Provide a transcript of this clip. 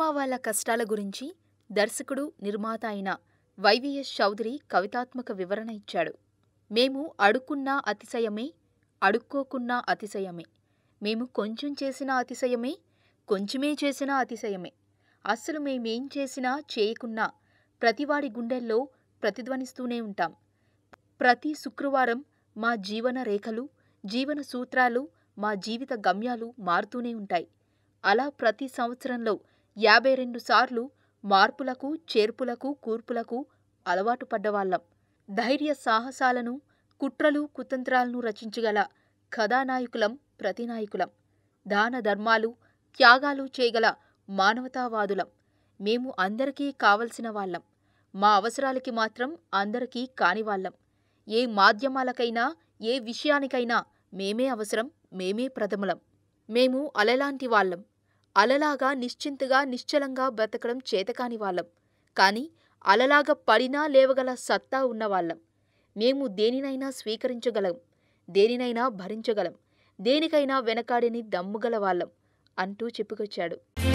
Cinema వాళ్ళ కష్టాల గురించి దర్శకుడు, నిర్మాత అయిన వైవీఎస్ చౌదరి కవితాత్మక వివరణ ఇచ్చాడు. మేము అడుక్కున్నా అతిశయమే, అడుక్కోకున్నా అతిశయమే. మేము కొంచెం చేసినా అతిశయమే, కొంచెమే చేసినా అతిశయమే. అస్సలు మేమేం చేసినా, చేయకున్నా ప్రతివాడి గుండెల్లో ప్రతిధ్వనిస్తూనే ఉంటాం. ప్రతి శుక్రవారం మా జీవన రేఖలు, జీవన సూత్రాలు, మా జీవిత గమ్యాలు మారుతూనే ఉంటాయి. అలా ప్రతి సంవత్సరంలో యాభై రెండు సార్లు మార్పులకు, చేర్పులకు, కూర్పులకు అలవాటు పడ్డవాళ్ళం. ధైర్య సాహసాలను, కుట్రలు కుతంత్రాలను రచించగల కథానాయకులం ప్రతినాయకులం. దాన ధర్మాలు, త్యాగాలు చేయగల మానవతావాదులం. మేము అందరికీ కావలసిన వాళ్ళం. మా అవసరాలకి మాత్రం అందరికీ కానివాళ్ళం. ఏ మాధ్యమాలకైనా, ఏ విషయానికైనా మేమే అవసరం, మేమే ప్రథములం. మేము అలలాంటి వాళ్ళం. అలలాగా నిశ్చింతగా, నిశ్చలంగా బ్రతకడం చేతకాని వాళ్ళం. కానీ అలలాగా పడినా లేవగల సత్తా ఉన్నవాళ్ళం. మేము దేనినైనా స్వీకరించగలం, దేనినైనా భరించగలం, దేనికైనా వెనకాడని దమ్ముగల వాళ్ళం అంటూ చెప్పుకొచ్చాడు.